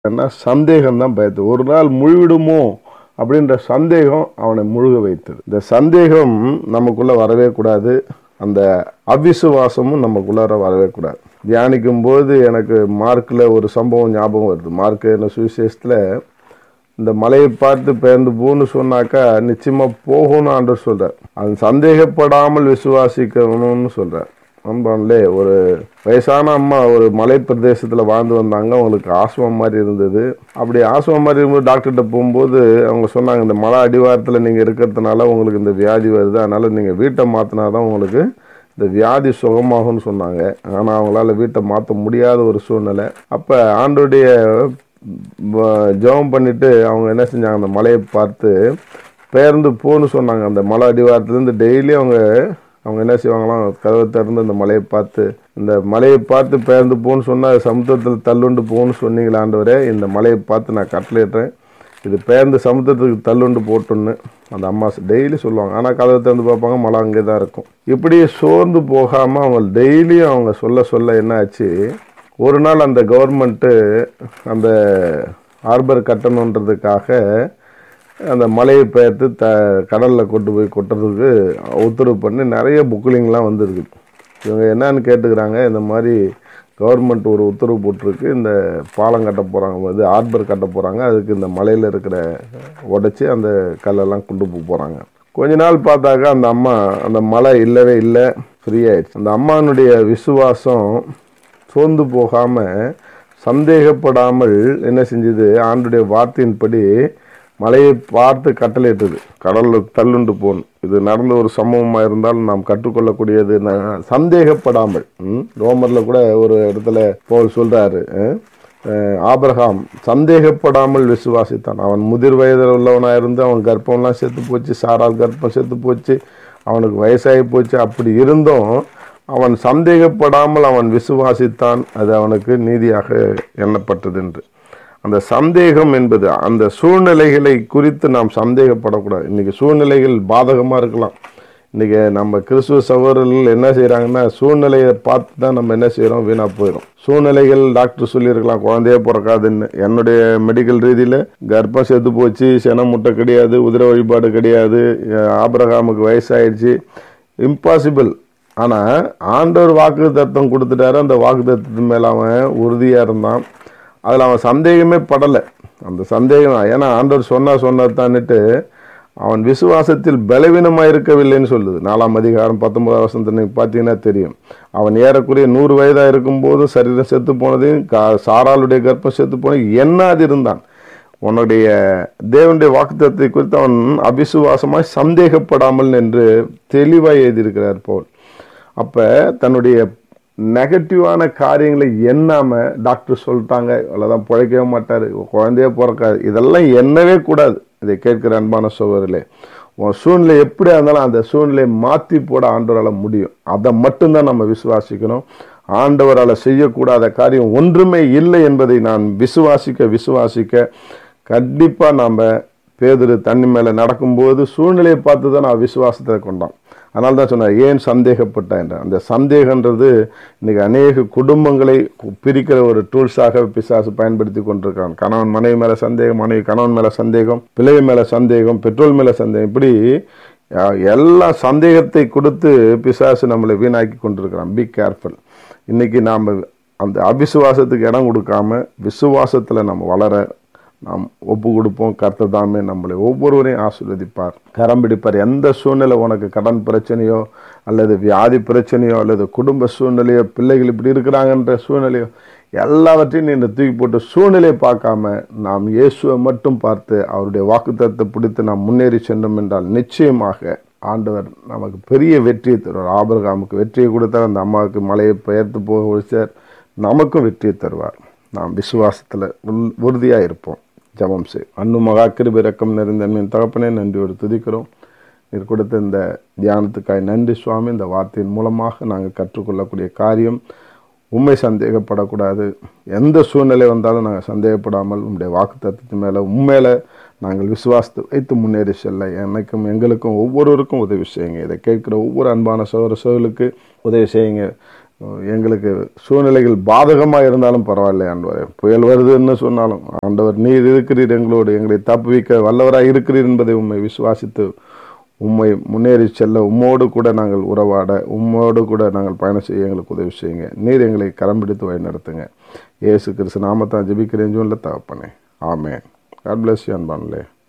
என்ன சந்தேகம் தான் பயத்து ஒரு நாள் முழுவிடுமோ அப்படின்ற சந்தேகம் அவனை முழுக வைத்தது இந்த சந்தேகம் நமக்குள்ள வரவே கூடாது அந்த அவிசுவாசமும் நமக்குள்ளார வரவே கூடாது தியானிக்கும் போது எனக்கு மார்க்கில் ஒரு சம்பவம் ஞாபகம் வருது மார்க் என்ன சுவிசேஷத்தில் இந்த மலையை பார்த்து பெயர்ந்து போன்னு சொன்னாக்கா நிச்சயமா போகணும் ஆண்டவர் சொல்றார் அது சந்தேகப்படாமல் விசுவாசிக்கணும்னு சொல்றார் அன்பான்லே ஒரு வயசான அம்மா ஒரு மலை பிரதேசத்தில் வாழ்ந்து வந்தாங்க அவங்களுக்கு ஆஸ்வம் மாதிரி இருந்தது அப்படி ஆஸ்வம் மாதிரி இருக்கும்போது டாக்டர்கிட்ட போகும்போது அவங்க சொன்னாங்க இந்த மலை அடிவாரத்தில் நீங்கள் இருக்கிறதுனால உங்களுக்கு இந்த வியாதி வருது அதனால நீங்கள் வீட்டை மாற்றினா தான் உங்களுக்கு இந்த வியாதி சுகமாகும்னு சொன்னாங்க ஆனால் அவங்களால வீட்டை மாற்ற முடியாத ஒரு சூழ்நிலை அப்போ ஆண்டோடைய ஜெபம் பண்ணிட்டு அவங்க என்ன செஞ்சாங்க அந்த மலையை பார்த்து பெயர்ந்து போன்னு சொன்னாங்க அந்த மலை அடிவாரத்துலேருந்து டெய்லி அவங்க அவங்க என்ன செய்வாங்களாம் கதவை திறந்து அந்த மலையை பார்த்து இந்த மலையை பார்த்து பெயர்ந்து போன்னு சொன்னால் சமுத்திரத்தில் தள்ளுண்டு போன்னு சொன்னீங்களா ஆண்டவரே இந்த மலையை பார்த்து நான் கட்டளையிடுறேன் இது பெயர்ந்து சமுத்திரத்துக்கு தள்ளுண்டு போட்டுன்னு அந்த அம்மா டெய்லி சொல்லுவாங்க ஆனால் கதவை திறந்து பார்ப்பாங்க மழை அங்கே தான் இருக்கும் இப்படி சோர்ந்து போகாமல் அவங்க டெய்லியும் அவங்க சொல்ல சொல்ல என்ன ஆச்சு ஒரு நாள் அந்த கவர்மெண்ட்டு அந்த ஹார்பர் கட்டணுன்றதுக்காக அந்த மலையை பெயர்த்து த கடலில் கொண்டு போய் கொட்டுறதுக்கு உத்தரவு பண்ணி நிறைய புக்கிலிங்லாம் வந்திருக்கு இவங்க என்னன்னு கேட்டுக்கிறாங்க இந்த மாதிரி கவர்மெண்ட் ஒரு உத்தரவு போட்டிருக்கு இந்த பாலம் கட்ட போகிறாங்க இது ஹார்பர் கட்ட போகிறாங்க அதுக்கு இந்த மலையில் இருக்கிற உடைச்சி அந்த கல்லெல்லாம் கொண்டு போக போகிறாங்க கொஞ்ச நாள் பார்த்தாக்கா அந்த அம்மா அந்த மலை இல்லவே இல்லை ஃப்ரீ ஆயிடுச்சு அந்த அம்மானுடைய விசுவாசம் சோர்ந்து போகாமல் சந்தேகப்படாமல் என்ன செஞ்சது ஆண்டுடைய வார்த்தையின்படி மலையை பார்த்து கட்டளையிட்டது கடலில் தள்ளுண்டு போகணும் இது நடந்த ஒரு சம்பவமாக இருந்தாலும் நாம் கற்றுக்கொள்ளக்கூடியது சந்தேகப்படாமல் ரோமரில் கூட ஒரு இடத்துல போல் சொல்கிறாரு ஆபிரகாம் சந்தேகப்படாமல் விசுவாசித்தான் அவன் முதிர் வயதில் உள்ளவனாக இருந்து அவன் கர்ப்பம்லாம் செத்து போச்சு சாரால் கர்ப்பம் செத்து போச்சு அவனுக்கு வயசாகி போச்சு அப்படி இருந்தும் அவன் சந்தேகப்படாமல் அவன் விசுவாசித்தான் அது அவனுக்கு நீதியாக எண்ணப்பட்டது என்று அந்த சந்தேகம் என்பது அந்த சூழ்நிலைகளை குறித்து நாம் சந்தேகப்படக்கூடாது இன்னைக்கு சூழ்நிலைகள் பாதகமாக இருக்கலாம் இன்றைக்கி நம்ம கிறிஸ்துவ சகோதரர்கள் என்ன செய்கிறாங்கன்னா சூழ்நிலையை பார்த்து தான் நம்ம என்ன செய்கிறோம் வீணாக போயிடும் சூழ்நிலைகள் டாக்டர் சொல்லியிருக்கலாம் குழந்தையே பிறக்காதுன்னு என்னுடைய மெடிக்கல் ரீதியில் கர்ப்பம் செத்து போச்சு சென முட்டை கிடையாது உதிர வழிபாடு கிடையாது ஆபரகாமுக்கு வயசாயிடுச்சு இம்பாசிபிள் ஆனால் ஆண்டவர் வாக்கு தத்துவம் கொடுத்துட்டாரு அந்த வாக்கு தத்துவத்து மேலே அவன் உறுதியாக இருந்தான் அதில் அவன் சந்தேகமே படலை அந்த சந்தேகம் ஏன்னா ஆண்டவர் சொன்னா சொன்னதான்னுட்டு அவன் விசுவாசத்தில் பலவீனமாக இருக்கவில்லைன்னு சொல்லுது நாலாம் அதிகாரம் பத்தொன்பதாம் வருஷத்தை நீங்கள் பார்த்தீங்கன்னா தெரியும் அவன் ஏறக்குறைய நூறு வயதாக இருக்கும்போது சரீரம் செத்து போனதையும் கா சாராளுடைய கர்ப்பம் செத்து போனது என்னாது இருந்தான் உன்னுடைய தேவனுடைய வாக்குத்தத்தை குறித்து அவன் அபிசுவாசமாய் சந்தேகப்படாமல் என்று தெளிவாக எழுதியிருக்கிறார் போல் அப்போ தன்னுடைய நெகட்டிவான காரியங்களை எண்ணாமல் டாக்டர் சொல்லிட்டாங்க அவ்வளோதான் பிழைக்கவே மாட்டார் குழந்தையே பிறக்காது இதெல்லாம் எண்ணவே கூடாது இதை கேட்கிற அன்பான சோதரிலே உன் சூழ்நிலை எப்படியா இருந்தாலும் அந்த சூழ்நிலையை மாற்றி போட ஆண்டவரால் முடியும் அதை மட்டும்தான் நம்ம விசுவாசிக்கணும் ஆண்டவரால் செய்யக்கூடாத காரியம் ஒன்றுமே இல்லை என்பதை நான் விசுவாசிக்க விசுவாசிக்க கண்டிப்பாக நாம் பேதரு தண்ணி மேலே நடக்கும்போது சூழ்நிலையை பார்த்து தான் நான் விசுவாசத்தை கொண்டான் அதனால தான் சொன்னேன் ஏன் சந்தேகப்பட்டேன் என்ற அந்த சந்தேகன்றது இன்னைக்கு அநேக குடும்பங்களை பிரிக்கிற ஒரு டூல்ஸாக பிசாசு பயன்படுத்தி கொண்டிருக்கான் கணவன் மனைவி மேலே சந்தேகம் மனைவி கணவன் மேலே சந்தேகம் பிள்ளை மேலே சந்தேகம் பெட்ரோல் மேலே சந்தேகம் இப்படி எல்லா சந்தேகத்தை கொடுத்து பிசாசு நம்மளை வீணாக்கி கொண்டிருக்கிறான் பி கேர்ஃபுல் இன்னைக்கு நாம் அந்த அபிசுவாசத்துக்கு இடம் கொடுக்காம விசுவாசத்தில் நம்ம வளர நாம் ஒப்பு கொடுப்போம் கர்த்தர் தாமே நம்மளை ஒவ்வொருவரையும் ஆசீர்வதிப்பார் கரம் பிடிப்பார் எந்த சூழ்நிலை உனக்கு கடன் பிரச்சனையோ அல்லது வியாதி பிரச்சனையோ அல்லது குடும்ப சூழ்நிலையோ பிள்ளைகள் இப்படி இருக்கிறாங்கன்ற சூழ்நிலையோ எல்லாவற்றையும் நீ தூக்கி போட்டு சூழ்நிலையை பார்க்காம நாம் இயேசுவை மட்டும் பார்த்து அவருடைய வாக்குத்தத்தை பிடித்து நாம் முன்னேறி சென்றோம் என்றால் நிச்சயமாக ஆண்டவர் நமக்கு பெரிய வெற்றியை தருவார் ஆபரகாமுக்கு வெற்றியை கொடுத்தார் அந்த அம்மாவுக்கு மலையை பெயர்த்து போக வச்சார் நமக்கும் வெற்றியை தருவார் நாம் விசுவாசத்தில் உறுதியாக இருப்போம் ஜபம் செய் அன்னு மகா கிருபி ரக்கம் நிறைந்த என் தகப்பனே நன்றியோடு துதிக்கிறோம் நீர் கொடுத்த இந்த தியானத்துக்காய் நன்றி சுவாமி இந்த வார்த்தையின் மூலமாக நாங்கள் கற்றுக்கொள்ளக்கூடிய காரியம் உண்மை சந்தேகப்படக்கூடாது எந்த சூழ்நிலை வந்தாலும் நாங்கள் சந்தேகப்படாமல் உங்களுடைய வாக்கு தத்துவத்து மேலே உண்மையில நாங்கள் விசுவாசத்தை வைத்து முன்னேறி செல்ல எனக்கும் எங்களுக்கும் ஒவ்வொருவருக்கும் உதவி செய்யுங்க இதை கேட்குற ஒவ்வொரு அன்பான சோதர சோதலுக்கு உதவி செய்யுங்க எங்களுக்கு சூழ்நிலைகள் பாதகமாக இருந்தாலும் பரவாயில்லை ஆண்டவரே புயல் வருதுன்னு சொன்னாலும் ஆண்டவர் நீர் இருக்கிறீர் எங்களோடு எங்களை தப்புவிக்க வல்லவராக இருக்கிறீர் என்பதை உண்மை விசுவாசித்து உம்மை முன்னேறி செல்ல உம்மோடு கூட நாங்கள் உறவாட உம்மோடு கூட நாங்கள் பயணம் செய்ய எங்களுக்கு உதவி செய்யுங்க நீர் எங்களை கரம் பிடித்து வழி நடத்துங்க இயேசு கிறிஸ்து நாமத்தான் ஜெபிக்கிறேன் சொல்ல தகப்பனே ஆமேன் காட் பிளஸ் யூ அன்பான்லே